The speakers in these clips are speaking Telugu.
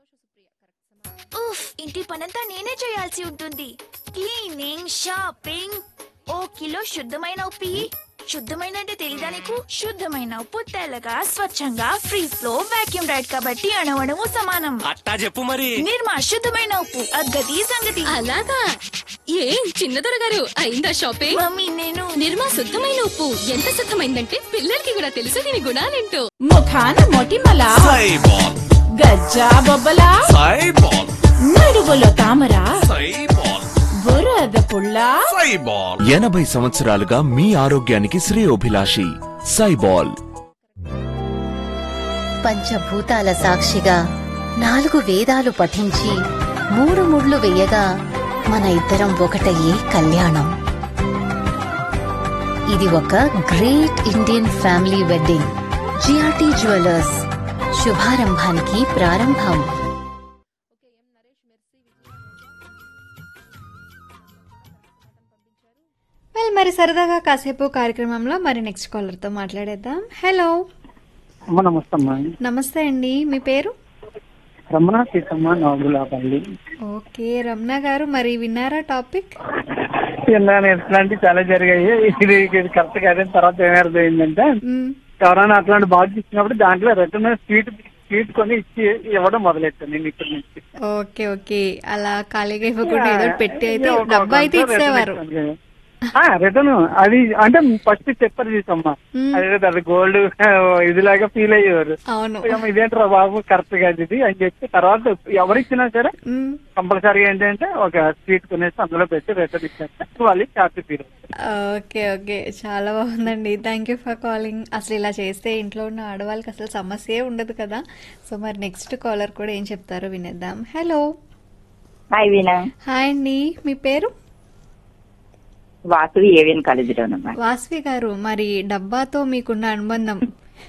ఉఫ్ ఇంటి పనంతా నేనే చేయాల్సి ఉంటుంది క్లీనింగ్ షాపింగ్ ఓ కిలో శుద్ధమైన ఉప్పి శుద్ధమైన అంటే తెలీదా నీకు శుద్ధమైన ఉప్పు తెల్లగా స్వచ్ఛంగా ఫ్రీ ఫ్లో వాక్యూమ్ రైడ్ కాబట్టి అణవణము సమానం అట్టా చెప్పు మరి నిర్మా శుద్ధమైన ఉప్పు అద్గతి సంగతి అలాగా ఏం చిన్నదొర గారు అయిందా షాపింగ్ మమ్మీ నేను నిర్మా శుద్ధమైన ఉప్పు ఎంత శుద్ధమైందంటే పిల్లలకి కూడా తెలుసు దీని గుణాలేంటో ముఖాన మొటిమల సైబాల్ గజ్జా బొబ్బల సైబాల్ నడుగులో తామర సైబాల్ బురద పుల్ల సైబాల్ ఎనభై సంవత్సరాలుగా మీ ఆరోగ్యానికి శ్రేయోభిలాషి సైబాల్ పంచభూతాల సాక్షిగా నాలుగు వేదాలు పఠించి మూడు ముళ్ళు వేయగా మన ఇద్దరం ఒకటయ్యే కళ్యాణం ఇది ఒక great Indian family wedding GRT jewellers శుభారంభానికి ప్రారంభం వెల్ మరి సరదాగా కాసేపు కార్యక్రమంలో మరి నెక్స్ట్ కాలర్తో మాట్లాడేద్దాం హలో అమ్మ నమస్తే అమ్మా నమస్తే అండి మీ పేరు రమణ సీతమ్మ నోగులాపల్లి ఓకే రమణ గారు మరి విన్నారా టాపిక్ విన్నాను ఇట్లాంటివి చాలా జరిగాయి ఇది ఇది కరెక్ట్ కాదని తర్వాత ఏమర్థమైందంటే మ్మ్. ఎవరైనా అట్లాంటి బాక్స్ ఇచ్చినప్పుడు దాంట్లో రిటర్న్ స్వీట్ స్వీట్ కొని ఇచ్చి ఇవ్వడం మొదలెట్టాను నేను ఇప్పటి నుంచి ఓకే ఓకే అలా ఖాళీగా ఇవ్వకుండా ఏదో ఒకటి పెట్టి అయితే ఒక- డబ్బా అయితే ఒక ఇచ్చేవారు return ఇస్తాను. ఆ, రిటర్న్ అది అంటే ఫస్ట్ చెప్పారు చూసమ్మా మ్మ్. అదే అది గోల్డ్ ఇదిలాగా ఫీల్ అయ్యేవారు అవును ఏమో ఇదేంట్రా బాబు కరెక్ట్ కాదు ఇది అని చెప్పి తర్వాత ఎవరిచ్చినా సరే మ్మ్. కంపల్సరీ ఏంటంటే ఒక స్వీట్ కొనేసి అందులో పెట్టి రిటర్న్ ఇచ్చేస్తే వాళ్ళు హ్యాపీ ఫీల్ ఓకే ఓకే చాలా బాగుందండి థ్యాంక్ యూ ఫర్ కాలింగ్ అసలు ఇలా చేస్తే ఇంట్లో ఉన్న ఆడవాళ్ళకి అసలు సమస్యే ఉండదు కదా సో మరి నెక్స్ట్ కాలర్ కూడా ఏం చెప్తారో వినేద్దాం హలో హాయ్ వీణా హాయ్ అండి మీ పేరు వాసు ఏవియన్ కాలేజీలో ఉన్నమాట వాస్వి గారు మరి డబ్బాతో మీకున్న అనుబంధం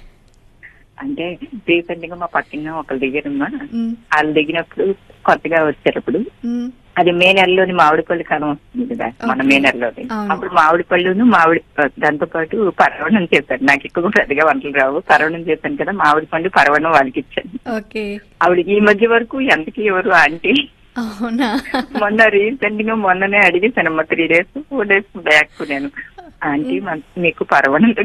అంటే రీసెంట్ గా మా పక్కన ఒకరి దగ్గర ఉన్నా మ్, వాళ్ళు దిగినప్పుడు కొత్తగా వచ్చేటప్పుడు మ్, అది మే నెలలోని మామిడి పళ్ళు కాలం వస్తుంది కదా మన మే నెలలోని అవును. అప్పుడు మామిడి పళ్ళును మామిడి దాంతో పాటు పరవణం చేశారు నాకు ఎక్కువ పెద్దగా వంటలు రావు పరవణం చేశాను కదా మామిడి పండు పరవణం వాళ్ళకి ఇచ్చాను ఓకే ఆవిడ ఈ మధ్య వరకు ఎంతకి ఎవరు ఆంటీ అవునా మొన్న రీసెంట్ గా మొన్ననే అడిగేసానమ్మా three days four days back నేను ఆంటీ మన- మీకు పర్వాలేదు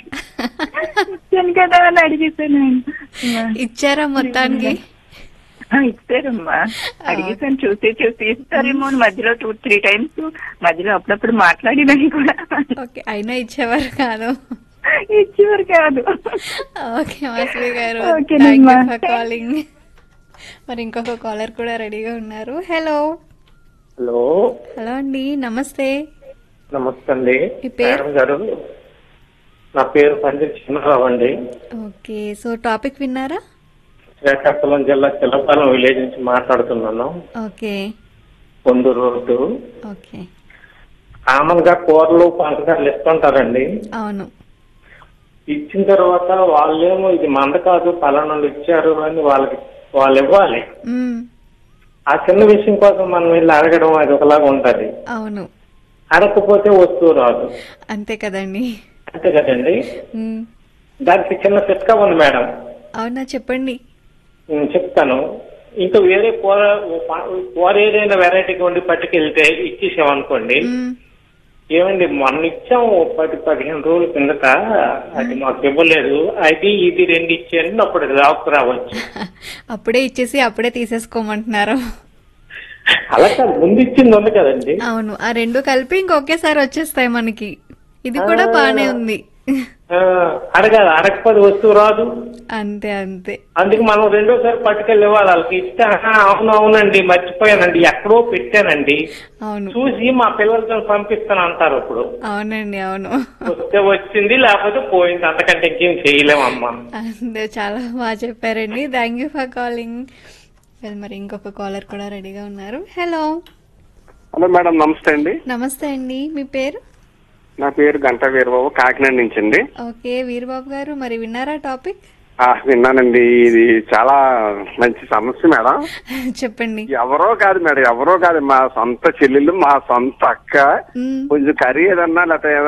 ఇచ్చాను కదా అని అడిగేసాను ఇచ్చారా మొత్తానికి ఆ, ఇస్తారమ్మా అడిగేసాను చూసి చూసి ఇస్తారేమో అని మధ్యలో టూ త్రీ టైమ్స్ మధ్యలో అప్పుడప్పుడు మాట్లాడినని కూడా ఓకే అయినా ఇచ్చేవారు కాదు ఇచ్చేవారు కాదు okay Vasvi garu okay thank you నమ్మా. ఫర్ కాలింగ్ మరి ఇంకొక కాలర్ కూడా రెడీగా ఉన్నారు హలో హలో హలో అండి నమస్తే నమస్తే అండి మీ పేరు? మేడం గారు నా పేరు పండిత్ చిన్నరావు అండి ఓకే సో టాపిక్ విన్నారా శ్రీకాకుళం జిల్లా చిల్లపాలెం విలేజ్ నుంచి మాట్లాడుతున్నాను ఓకే పొందు రోడ్డు ఓకే కామన్ గా కూరలు పంచదారలు ఇస్తుంటారండి అవును ఇచ్చిన తర్వాత వాళ్ళేమో ఇది మంద కాదు పలానా ఇచ్చారు అని వాళ్ళకి వాళ్ళు ఇవ్వాలి మ్మ్, ఆ చిన్న విషయం కోసం మనం వెళ్ళి అడగడం అది ఒకలాగా ఉంటది అవును అడగకపోతే వస్తువు రాదు అంతే కదండి అంతే కదండి మ్మ్, దానికి చిన్న చిట్కా ఉంది మేడం అవునా చెప్పండి నేను చెప్తాను ఇంకా వేరే కూర కూర ఏదైనా వెరైటీగా ఉండి పట్టుకెళ్తే ఇచ్చేసామనుకోండి మ్మ్, ఏమండి మొన్న ఇచ్చాం ఓ పది పదిహేను రోజుల కిందట అది మాకు ఇవ్వలేదు అది ఇది రెండు ఇచ్చాను అప్పుడు రాకు రావచ్చు అప్పుడే ఇచ్చేసి అప్పుడే తీసేసుకోమంటున్నారు అలా కాదు ముందు ఇచ్చింది ఉంది కదండి అవును ఆ రెండు కలిపి ఇంకొకేసారి వచ్చేస్తాయి మనకి ఇది కూడా బానే ఉంది ఆ, అడగాలి అడగకపోతే వస్తువు రాదు అంతే అంతే అందుకు మనం రెండోసారి పట్టుకెళ్ళి ఇవ్వాలి వాళ్ళకి ఇస్తే "ఆహా, అవును అవునండి మర్చిపోయానండి ఎక్కడో పెట్టానండి అవును చూసి మా పిల్లలతో పంపిస్తాను అంటారు ఇప్పుడు అవునండి అవును వస్తే వచ్చింది లేకపోతే పోయింది అంతకంటే ఇంకేం చేయలేమమ్మా అంతే చాలా బాగా చెప్పారండి thank you for calling well మరి ఇంకొక కాలర్ కూడా రెడీగా ఉన్నారు హలో హలో మేడం నమస్తే అండి నమస్తే అండి మీ పేరు నా పేరు గంటా వీరబాబు కాకినాడ నుంచి అండి ఓకే వీరబాబు గారు మరి విన్నారా టాపిక్ ఆ, విన్నానండి ఇది చాలా మంచి సమస్య మేడం చెప్పండి ఎవరో కాదు మేడం ఎవరో కాదు మా సొంత చెల్లెలు మా సొంత అక్క మ్. కొంచెం కర్రీ ఏదన్నా లేకపోతే